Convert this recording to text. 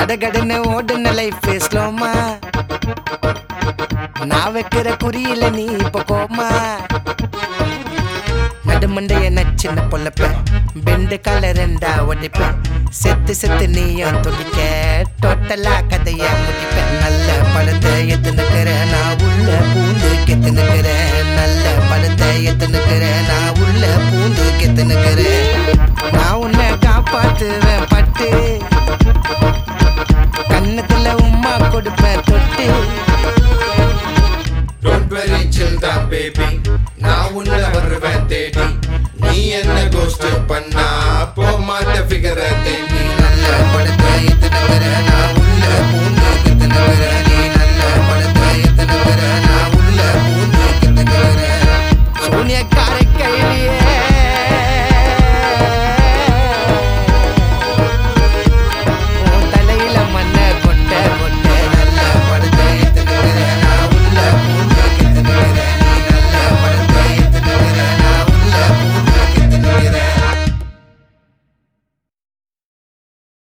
கடகடன்னு ஓடுன லைஃப் ஸ்லோமா நான் வைக்கிற குறியில நீ இப்ப கோமா நடுமண்டைய நச்சின்ன பொல்லப்ப பெண்டு கால ரெண்டா ஒடிப்பேன் செத்து செத்து நீயும் துடிக்க டோட்டலா கதைய முடிப்பேன் நல்ல பழத்தை எத்துனுக்கிற நான் உள்ள பூந்து கெத்துனுக்கிற நல்ல பழத்தை எத்துனுக்கிற நான் உள்ள பூந்து கெத்துனுக்கிற நான் உன்னை காப்பாத்துவேன் பட்டு கண்ணத்துல உம்மா கொடுப்பேன் தொட்டு டோன்ட் வெரி சில் தான் பேபி நான் உன்ன வருவேன் தேடி நீ என்ன கோஸ்ட் பண்ணா போ மாட்ட ஃபிகர தேடி நல்ல பழத்தை எத்துனுக்கிற நான் உள்ள பூந்து கெத்துனுக்கிற